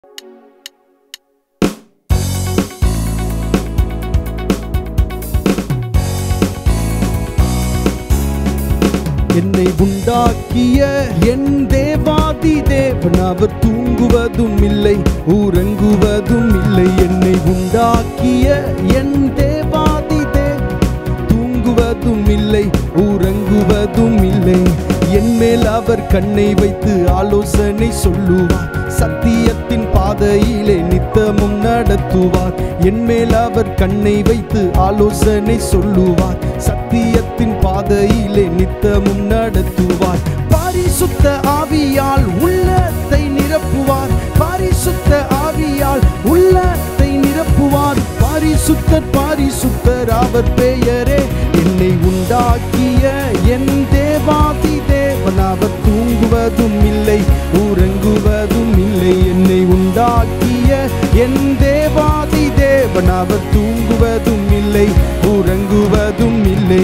என்னை உண்டாக்கிய என் தேவாதி தேவன் அவர் தூங்குவதும் இல்லை ஊரங்குவதும் இல்லை என்னை உண்டாக்கிய என் தேவாதி தேவன் தூங்குவதும் இல்லை ஊரங்குவதும் இல்லை என் மேல் அவர் கண்ணை வைத்து ஆலோசனை சொல்லுவார் சத்தியத்தின் பாதையிலே நித்தமும் நடத்துவார் என் மேல் அவர் கண்ணை வைத்து ஆலோசனை சொல்லுவார் சத்தியத்தின் பாதையிலே நித்தமும் நடத்துவார் பாரிசுத்த ஆவியால் உள்ளத்தை நிரப்புவார் பாரிசுத்த ஆவியால் உள்ளத்தை நிரப்புவார் பாரிசுத்தர் பாரிசுத்தர் அவர் பெயரே என்னை உண்டாக்கிய என் தேவாதி தேவன் அவர் தூங்குவதும் இல்லை உறங்குவதும் இல்லை என்னை உண்டாக்கிய என் தேவாதி தேவன் அவர் தூங்குவதும் இல்லை உறங்குவதும் இல்லை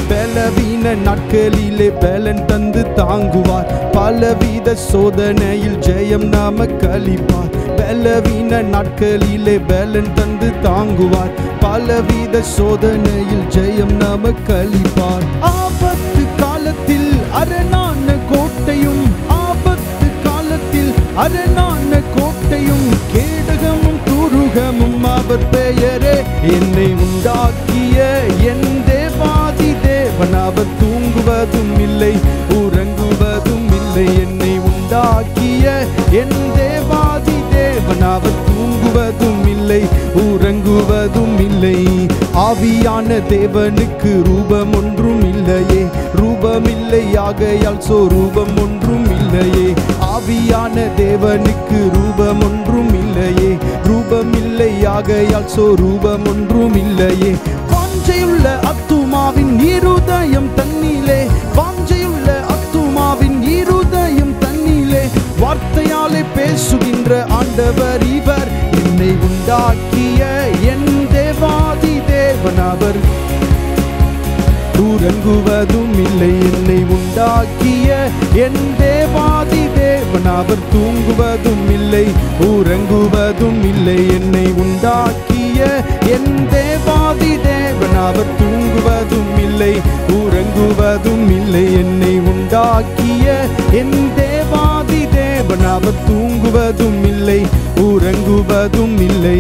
பலவீன நாட்களிலே பலன் தந்து தாங்குவார் பலவித சோதனையில் ஜெயம் நமக்கு அளிப்பார் பலவீன நாட்களிலே பலன் தந்து தாங்குவார் பலவித சோதனையில் ஜெயம் நமக்கு அளிப்பார் ஆபத்து காலத்தில் அரணான கோட்டையும் ஆபத்து காலத்தில் அரணான கோட்டையும் கேடகமும் துருகமும் அவர் பெயரே என்னை உண்டாக்கிய என் தேவாதி தேவன் அவர் தூங்குவதும் இல்லை உறங்குவதும் இல்லை என்னை உண்டாக்கிய என் தேவாதி தேவன் அவர் தூங்குவதும் இல்லை உறங்குவதும் இல்லை ஆவியான தேவனுக்கு ரூபம் ஒன்றும் இல்லையே ரூபமில்லை ஆகையால் சோ ரூபம் ஒன்றும் இல்லையே ஆவியான தேவனுக்கு ரூபம் ஒன்றும் இல்லையே ரூபமில்லை ஆகையால் சோ ரூபம் ஒன்றும் இல்லையே வாஞ்சையுள்ள அத்துமாவின் இருதயம் தன்னிலே வாஞ்சையுள்ள அத்துமாவின் இருதயம் தன்னிலே வார்த்தையாலே பேசுகின்ற ஆண்டவர் இவர் என்னை உண்டாக்கிய என் தேவாதி தேவன் அவர் உறங்குவதும் இல்லை என்னை உண்டாக்கிய என் தேவாதி தேவன் அவர் தூங்குவதும் இல்லை உறங்குவதும் இல்லை என்னை உண்டாக்கிய என் தேவாதி தேவன் அவர் தூங்குவதும் இல்லை உறங்குவதும் இல்லை என்னை உண்டாக்கிய என் தேவாதி தேவன் அவர் தூங்குவதும் இல்லை உறங்குவதும் இல்லை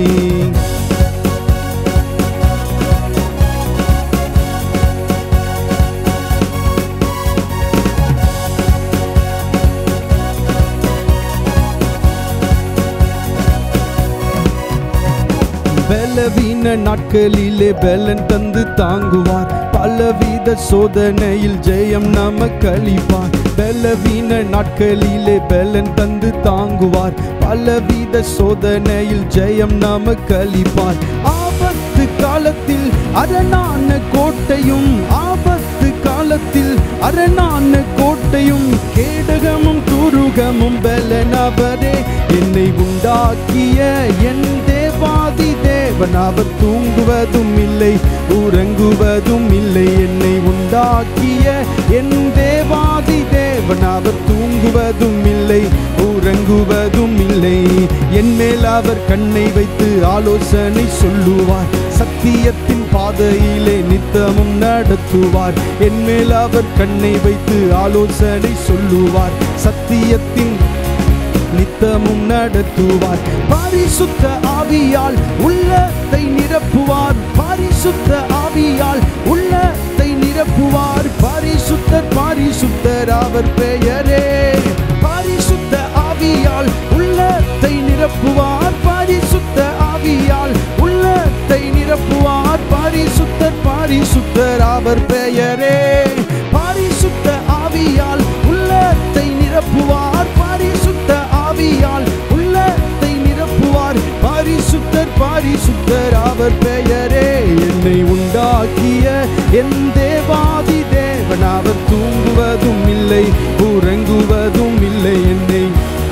பலவீன நாட்களிலே பலன் தந்து தாங்குவார் பலவித சோதனையில் ஜெயம் நமக்கு அளிப்பார் பலவீன நாட்களிலே பலன் தந்து தாங்குவார் பலவித சோதனையில் ஜெயம் நமக்கு அளிப்பார் ஆபத்து காலத்தில் அரணான கோட்டையும் ஆபத்து காலத்தில் அரணான கோட்டையும் கேடகமும் துருகமும் பலனவரே என்னை உண்டாக்கிய என் தேவாதி தேவன் அவர் தூங்குவதும் இல்லை உறங்குவதும் இல்லை என்னை உண்டாக்கிய என் தேவாதி தேவன் அவர் தூங்குவதும் இல்லை உறங்குவதும் இல்லை என் மேல் அவர் கண்ணை வைத்து ஆலோசனை சொல்லுவார் சத்தியத்தின் பாதையிலே நித்தமும் நடத்துவார் என் மேல் அவர் கண்ணை வைத்து ஆலோசனை சொல்லுவார் சத்தியத்தின் நித்தமும் நடத்துவார் பாரிசுத்த ஆவியால் உள்ளத்தை நிரப்புவார் பாரிசுத்த ஆவியால் உள்ளத்தை நிரப்புவார் பாரிசுத்தர் பாரிசுத்தர் அவர் பெயரே பாரிசுத்த ஆவியால் உள்ளத்தை நிரப்புவார் பாரிசுத்த ஆவியால் உள்ளத்தை நிரப்புவார் பாரிசுத்தர் பாரிசுத்தர் அவர் பெயரே பாரிசுத்த ஆவியால் உள்ளத்தை நிரப்புவார் பாரிசுத்த ஆவியால் உள்ளத்தை நிரப்புவார் பாரிசுத்தர் பாரிசுத்தர் அவர் பெயரே என்னை உண்டாக்கிய என் தேவாதி தேவன் அவர் தூங்குவதும் இல்லை உறங்குவதும் இல்லை என்னை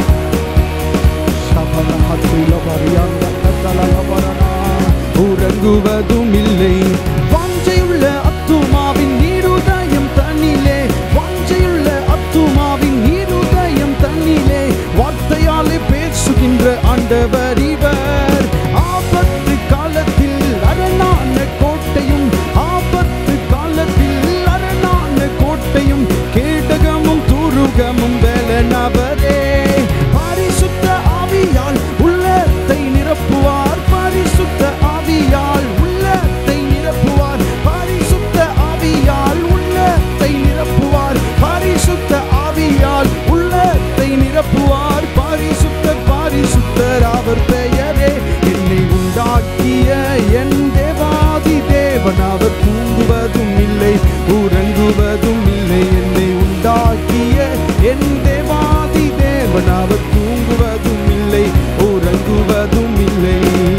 உறங்குவதும் இல்லை வாஞ்சையுள்ள அத்துமாவின் நீருதயம் தன்னிலே வாஞ்சையுள்ள அத்துமாவின் நீருதயம் தன்னிலே வார்த்தையாலே பேசுகின்ற ஆண்ட ஆண்டவர் இவர் ஆபத்து காலத்தில் அரணான கோட்டையும் ஆபத்து காலத்தில் அரணான கோட்டையும் கேடகமும் துருகமும் வேலனவரே பரிசுத்த ஆவியால் உள்ளத்தை நிரப்புவார் பரிசுத்த ஆவியால் உள்ளத்தை நிரப்புவார் பரிசுத்த ஆவியால் உள்ளத்தை நிரப்புவார் பரிசுத்த ஆவியால் உள்ளத்தை நிரப்புவார் பரிசுத்தர் பரிசுத்தர் அவர் பெயரே என்னை உண்டாக்கிய என் தேவாதி தேவன் அவர் தூங்குவதும் இல்லை உறங்குவதும் இல்லை என்னை உண்டாக்கிய என் தேவாதி தேவன் அவர் தூங்குவதும் இல்லை உறங்குவதும் இல்லை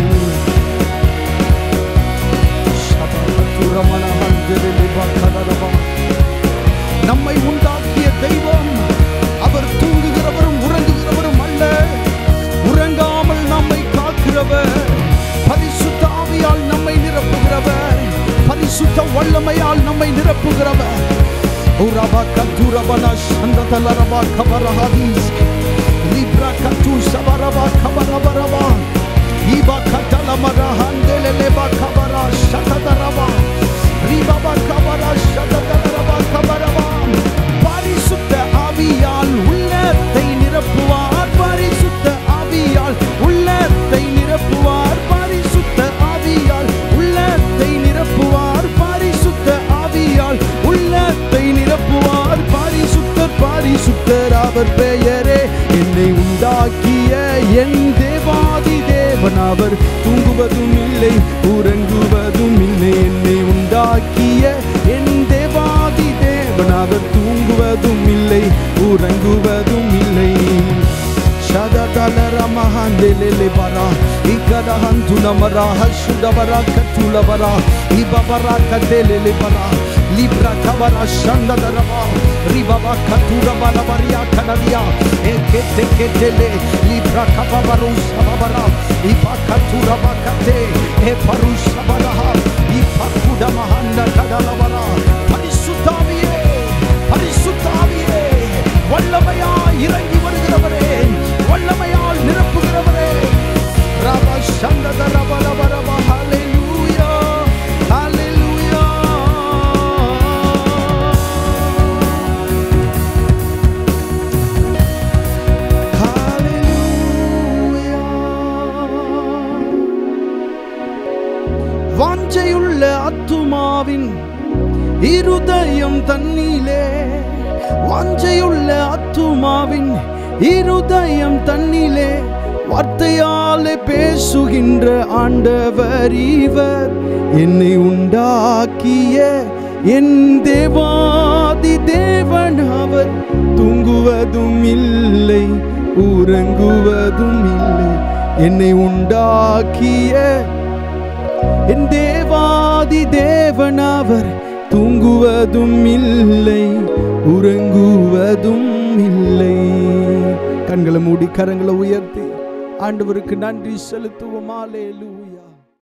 நம்மை உண்டாக்கிய தெய்வம் அவர் தூங்குகிறவரும் உறங்குகிறவரும் அல்ல உறங்காமல் நம்மை காக்கிறவர் பரிசுத்த ஆவியால் நம்மை நிரப்புகிறவர் பரிசுத்த வல்லமையால் நம்மை நிரப்புகிறவர் உரபா கத்துரபன சந்ததலரபா கபரஹாதீஸ் லிப்ரா கத்து சபரபா கபரபரபா ஈபா கத்தலமரஹந்தெலெலெபா கபரா சததரபா ரிபபா கபரா சததரபா கபரபா பரிசுத்த ஆவியால் உள்ளத்தை நிரப்புவார் பரிசுத்த ஆவியால் உள்ளத்தை நிரப்புவார் பரிசுத்த ஆவியால் உள்ளத்தை நிரப்புவார் பரிசுத்த ஆவியால் உள்ளத்தை நிரப்புவார் பரிசுத்தர் பரிசுத்தர் அவர் பெயரே என்னை உண்டாக்கிய என் தேவாதி தேவன் அவர் தூங்குவதும் இல்லை உறங்குவதும் இல்லை என்னை உண்டாக்கிய என் தேவாதி தேவன் அவர் தூங்குவதும் இல்லை உறங்குவதும் இல்லை Shadadala mahandelele bara ikada hantula mara hashuda bara katula bara ibabara kadelele bara libra kabara shanda daraba ribaba katura bara baria kanadia ekete ketele libra kababaru sababara iba katura bakate e paru sabaraha ipakuda mahanda kadala bara பரிசுத்தாவியே பரிசுத்தாவியே வல்லமையா இறங்கி வருகிறவரே வல்லமையால் நிரப்புகிறவரே ரப சந்தத ரப ரப ரப ஹalleluya ஹalleluya வாஞ்சையுள்ள அத்துமாவின் இருதயம் தன்னிலே வாஞ்சையுள்ள அத்துமாவின் இருதயம் தன்னிலே வார்த்தையாலே பேசுகின்ற ஆண்டவர் இவர் என்னை உண்டாக்கிய என் தேவாதி தேவன் அவர் தூங்குவதும் இல்லை உறங்குவதும் இல்லை என்னை உண்டாக்கிய என் தேவாதி தேவன் அவர் தூங்குவதும் இல்லை உறங்குவதும் இல்லை கண்களை மூடி கரங்களை உயர்த்தி ஆண்டவருக்கு நன்றி செலுத்துவோம் ஆலேலூயா